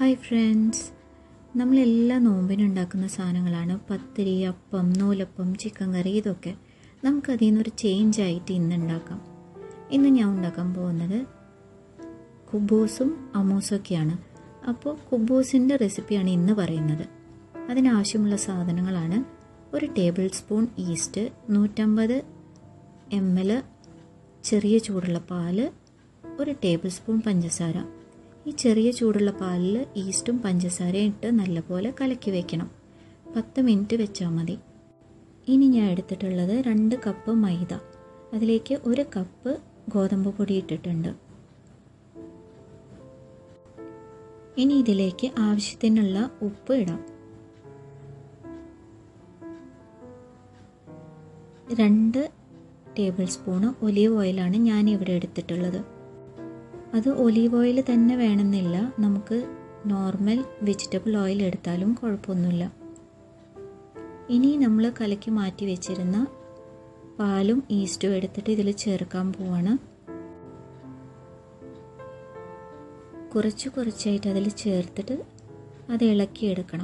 hi friends നമ്മളെല്ലാ നോമ്പിനും ഉണ്ടാക്കുന്ന സാധനങ്ങളാണ് പത്തിരി അപ്പം നൂലപ്പം ചിക്കൻ കറി ഇതൊക്കെ നമുക്കതിൽ നിന്നൊരു ചേഞ്ച് ആയിട്ട് ഇന്ന് ഉണ്ടാക്കാം ഇന്ന് ഞാൻ ഉണ്ടാക്കാൻ പോകുന്നത് കുബൂസും അമൂസൊക്കെയാണ് അപ്പോൾ കുബൂസിൻ്റെ റെസിപ്പിയാണ് ഇന്ന് പറയുന്നത് അതിനാവശ്യമുള്ള സാധനങ്ങളാണ് ഒരു ടേബിൾ സ്പൂൺ ഈസ്റ്റ് നൂറ്റമ്പത് എം എൽ ചെറിയ ചൂടുള്ള പാല് ഒരു ടേബിൾ സ്പൂൺ പഞ്ചസാര ഈ ചെറിയ ചൂടുള്ള പാലിൽ ഈസ്റ്റും പഞ്ചസാരയും ഇട്ട് നല്ലപോലെ കലക്കി വെക്കണം പത്ത് മിനിറ്റ് വെച്ചാൽ മതി ഇനി ഞാൻ എടുത്തിട്ടുള്ളത് രണ്ട് കപ്പ് മൈദ അതിലേക്ക് ഒരു കപ്പ് ഗോതമ്പ് പൊടി ഇട്ടിട്ടുണ്ട് ഇനി ഇതിലേക്ക് ആവശ്യത്തിനുള്ള ഉപ്പ് ഇടാം രണ്ട് ടേബിൾ സ്പൂണ് ഒലീവ് ഓയിലാണ് ഞാൻ ഇവിടെ എടുത്തിട്ടുള്ളത് അത് ഒലീവ് ഓയിൽ തന്നെ വേണമെന്നില്ല നമുക്ക് നോർമൽ വെജിറ്റബിൾ ഓയിൽ എടുത്താലും കുഴപ്പമൊന്നുമില്ല ഇനി നമ്മൾ കലക്കി മാറ്റി വെച്ചിരുന്ന പാലും ഈസ്റ്റും എടുത്തിട്ട് ഇതിൽ ചേർക്കാൻ പോവാണ് കുറച്ച് കുറച്ചായിട്ട് അതിൽ ചേർത്തിട്ട് അത് ഇളക്കിയെടുക്കണം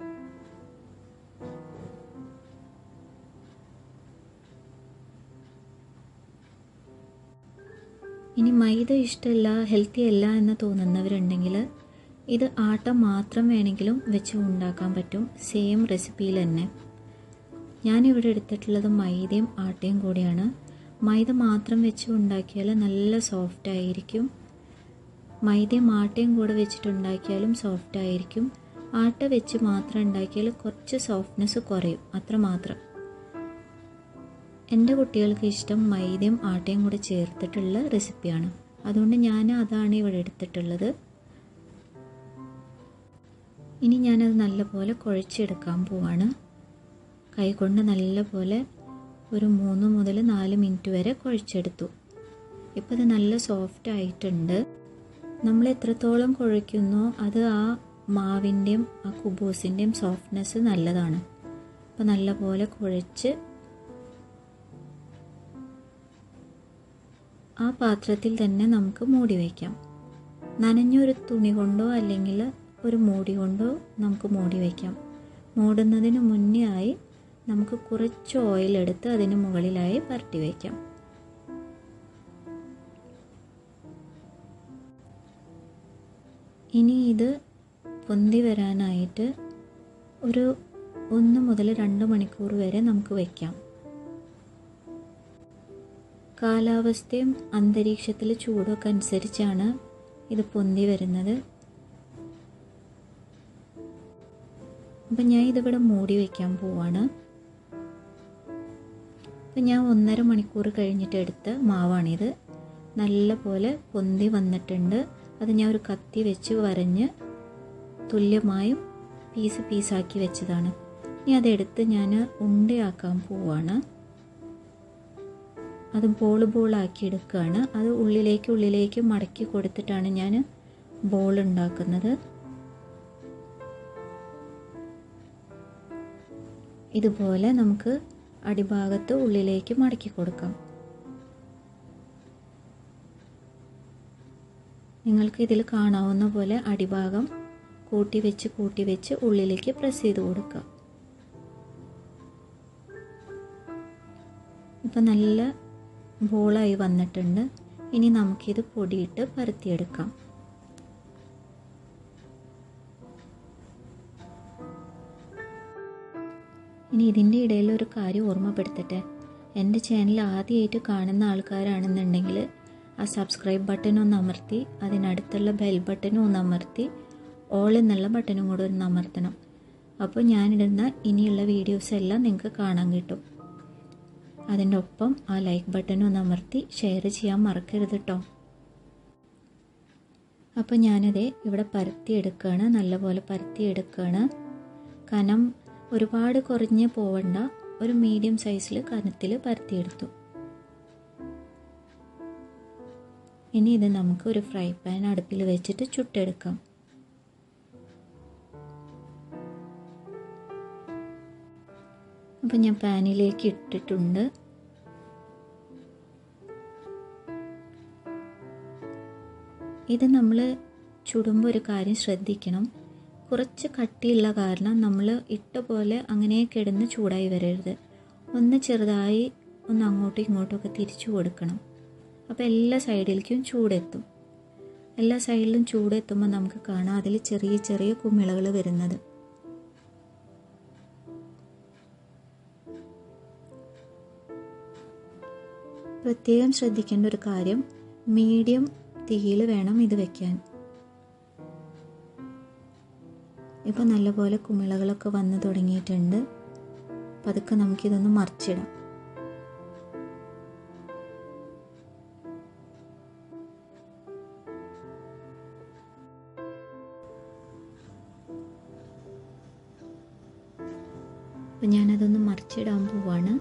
ഇനി മൈദ ഇഷ്ടമല്ല ഹെൽത്തി അല്ല എന്ന് തോന്നുന്നവരുണ്ടെങ്കിൽ ഇത് ആട്ട മാത്രം വേണമെങ്കിലും വെച്ച് ഉണ്ടാക്കാൻ പറ്റും സെയിം റെസിപ്പിയിൽ തന്നെ ഞാനിവിടെ എടുത്തിട്ടുള്ളത് മൈദയും ആട്ടയും കൂടിയാണ് മൈദ മാത്രം വെച്ച് ഉണ്ടാക്കിയാൽ നല്ല സോഫ്റ്റ് ആയിരിക്കും മൈദയും ആട്ടയും കൂടെ വെച്ചിട്ടുണ്ടാക്കിയാലും സോഫ്റ്റ് ആയിരിക്കും ആട്ട വെച്ച് മാത്രം ഉണ്ടാക്കിയാൽ കുറച്ച് സോഫ്റ്റ്നെസ് കുറയും അത്ര മാത്രം എൻ്റെ കുട്ടികൾക്ക് ഇഷ്ടം മൈദയും ആട്ടയും കൂടെ ചേർത്തിട്ടുള്ള റെസിപ്പിയാണ് അതുകൊണ്ട് ഞാൻ അതാണ് ഇവിടെ എടുത്തിട്ടുള്ളത് ഇനി ഞാനത് നല്ലപോലെ കുഴച്ചെടുക്കാൻ പോവാണ് കൈകൊണ്ട് നല്ലപോലെ ഒരു മൂന്ന് മുതൽ നാല് മിനിറ്റ് വരെ കുഴച്ചെടുത്തു ഇപ്പോൾ ഇത് നല്ല സോഫ്റ്റ് ആയിട്ടുണ്ട് നമ്മൾ എത്രത്തോളം കുഴയ്ക്കുന്നോ അത് ആ മാവിൻ്റെയും ആ കുബൂസിൻ്റെയും സോഫ്റ്റ്നെസ് നല്ലതാണ് അപ്പോൾ നല്ലപോലെ കുഴച്ച് ആ പാത്രത്തിൽ തന്നെ നമുക്ക് മൂടി വയ്ക്കാം നനഞ്ഞൊരു തുണി കൊണ്ടോ അല്ലെങ്കിൽ ഒരു മൂടി കൊണ്ടോ നമുക്ക് മൂടി വയ്ക്കാം മൂടുന്നതിന് മുന്നേ ആയി നമുക്ക് കുറച്ച് ഓയിൽ എടുത്ത് അതിന് മുകളിലായി പരട്ടി വയ്ക്കാം ഇനി ഇത് പൊന്തി വരാനായിട്ട് ഒരു ഒന്ന് മുതൽ രണ്ട് മണിക്കൂർ വരെ നമുക്ക് വയ്ക്കാം കാലാവസ്ഥയും അന്തരീക്ഷത്തിലെ ചൂടൊക്കെ അനുസരിച്ചാണ് ഇത് പൊന്തി വരുന്നത് അപ്പം ഞാൻ ഇതിവിടെ മൂടി വയ്ക്കാൻ പോവാണ് അപ്പം ഞാൻ ഒന്നര മണിക്കൂർ കഴിഞ്ഞിട്ട് എടുത്ത മാവാണിത് നല്ല പോലെ പൊന്തി വന്നിട്ടുണ്ട് അത് ഞാൻ ഒരു കത്തി വെച്ച് വരഞ്ഞ് തുല്യമായും പീസ് പീസാക്കി വെച്ചതാണ് ഇനി അതെടുത്ത് ഞാൻ ഉണ്ടയാക്കാൻ പോവാണ് അത് ബോൾ ബോളാക്കി എടുക്കുകയാണ് അത് ഉള്ളിലേക്ക് ഉള്ളിലേക്ക് മടക്കി കൊടുത്തിട്ടാണ് ഞാൻ ബോൾ ഉണ്ടാക്കുന്നത് ഇതുപോലെ നമുക്ക് അടിഭാഗത്ത് ഉള്ളിലേക്ക് മടക്കി കൊടുക്കാം നിങ്ങൾക്ക് ഇതിൽ കാണാവുന്ന പോലെ അടിഭാഗം കൂട്ടി വെച്ച് കൂട്ടി വെച്ച് ഉള്ളിലേക്ക് പ്രസ് ചെയ്ത് കൊടുക്കുക ഇപ്പം നല്ല ബോളായി വന്നിട്ടുണ്ട് ഇനി നമുക്കിത് പൊടിയിട്ട് പരത്തിയെടുക്കാം ഇനി ഇതിൻ്റെ ഇടയിൽ ഒരു കാര്യം ഓർമ്മപ്പെടുത്തട്ടെ എൻ്റെ ചാനൽ ആദ്യമായിട്ട് കാണുന്ന ആൾക്കാരാണെന്നുണ്ടെങ്കിൽ ആ സബ്സ്ക്രൈബ് ബട്ടൺ ഒന്ന് അമർത്തി അതിനടുത്തുള്ള ബെൽ ബട്ടനും ഒന്ന് അമർത്തി ഓൾ എന്നുള്ള ബട്ടനും കൂടെ ഒന്ന് അമർത്തണം അപ്പോൾ ഞാനിടുന്ന ഇനിയുള്ള വീഡിയോസ് എല്ലാം നിങ്ങൾക്ക് കാണാൻ കിട്ടും അതിൻ്റെ ഒപ്പം ആ ലൈക്ക് ബട്ടനും ഒന്ന് അമർത്തി ഷെയർ ചെയ്യാൻ മറക്കരുത് കേട്ടോ അപ്പോൾ ഞാനത് ഇവിടെ പരത്തിയെടുക്കുകയാണ് നല്ലപോലെ പരത്തിയെടുക്കുകയാണ് കനം ഒരുപാട് കുറഞ്ഞ് പോവണ്ട ഒരു മീഡിയം സൈസിൽ കനത്തിൽ പരത്തിയെടുത്തു ഇനി ഇത് നമുക്ക് ഒരു ഫ്രൈ പാൻ അടുപ്പിൽ വെച്ചിട്ട് ചുട്ടെടുക്കാം അപ്പം ഞാൻ പാനിലേക്ക് ഇട്ടിട്ടുണ്ട് ഇത് നമ്മൾ ചുടുമ്പോൾ ഒരു കാര്യം ശ്രദ്ധിക്കണം കുറച്ച് കട്ടിയുള്ള കാരണം നമ്മൾ ഇട്ട പോലെ അങ്ങനെ കിടന്ന് ചൂടായി വരരുത് ഒന്ന് ചെറുതായി ഒന്ന് അങ്ങോട്ടും ഇങ്ങോട്ടും ഒക്കെ തിരിച്ചു കൊടുക്കണം അപ്പോൾ എല്ലാ സൈഡിലേക്കും ചൂടെത്തും എല്ലാ സൈഡിലും ചൂടെത്തുമ്പോൾ നമുക്ക് കാണാം അതിൽ ചെറിയ ചെറിയ കുമിളകൾ വരുന്നത് പ്രത്യേകം ശ്രദ്ധിക്കേണ്ട ഒരു കാര്യം മീഡിയം തീയിൽ വേണം ഇത് വെക്കാൻ ഇപ്പോൾ നല്ലപോലെ കുമിളകളൊക്കെ വന്ന് തുടങ്ങിയിട്ടുണ്ട് പതുക്കെ നമുക്കിതൊന്ന് മറിച്ചിടാം അപ്പം ഞാനതൊന്ന് മറിച്ചിടാൻ പോവാണ്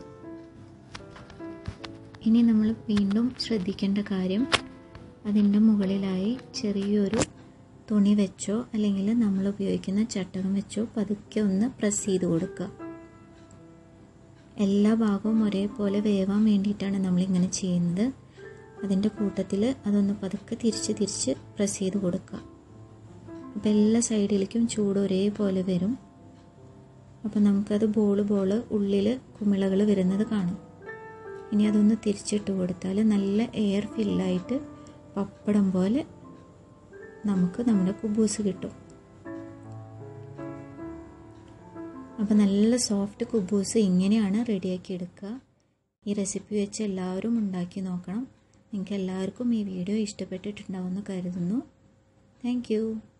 ഇനി നമ്മൾ വീണ്ടും ശ്രദ്ധിക്കേണ്ട കാര്യം അതിൻ്റെ മുകളിലായി ചെറിയൊരു തുണി വെച്ചോ അല്ലെങ്കിൽ നമ്മൾ ഉപയോഗിക്കുന്ന ചട്ടകം വെച്ചോ പതുക്കെ ഒന്ന് പ്രസ് ചെയ്ത് കൊടുക്കുക എല്ലാ ഭാഗവും ഒരേപോലെ വേവാൻ വേണ്ടിയിട്ടാണ് നമ്മളിങ്ങനെ ചെയ്യുന്നത് അതിൻ്റെ കൂട്ടത്തിൽ അതൊന്ന് പതുക്കെ തിരിച്ച് തിരിച്ച് പ്രസ് ചെയ്ത് കൊടുക്കുക അപ്പോൾ എല്ലാ സൈഡിലേക്കും ചൂട് ഒരേപോലെ വരും അപ്പോൾ നമുക്കത് ബോള് ബോള് ഉള്ളിൽ കുമിളകൾ വരുന്നത് കാണും ഇനി അതൊന്ന് തിരിച്ചിട്ട് കൊടുത്താൽ നല്ല എയർ ഫില്ലായിട്ട് പപ്പടം പോലെ നമുക്ക് നമ്മുടെ കുബൂസ് കിട്ടും അപ്പോൾ നല്ല സോഫ്റ്റ് കുബൂസ് ഇങ്ങനെയാണ് റെഡിയാക്കി എടുക്കുക ഈ റെസിപ്പി വെച്ച് എല്ലാവരും ഉണ്ടാക്കി നോക്കണം നിങ്ങൾക്ക് എല്ലാവർക്കും ഈ വീഡിയോ ഇഷ്ടപ്പെട്ടിട്ടുണ്ടാവുമെന്ന് കരുതുന്നു താങ്ക്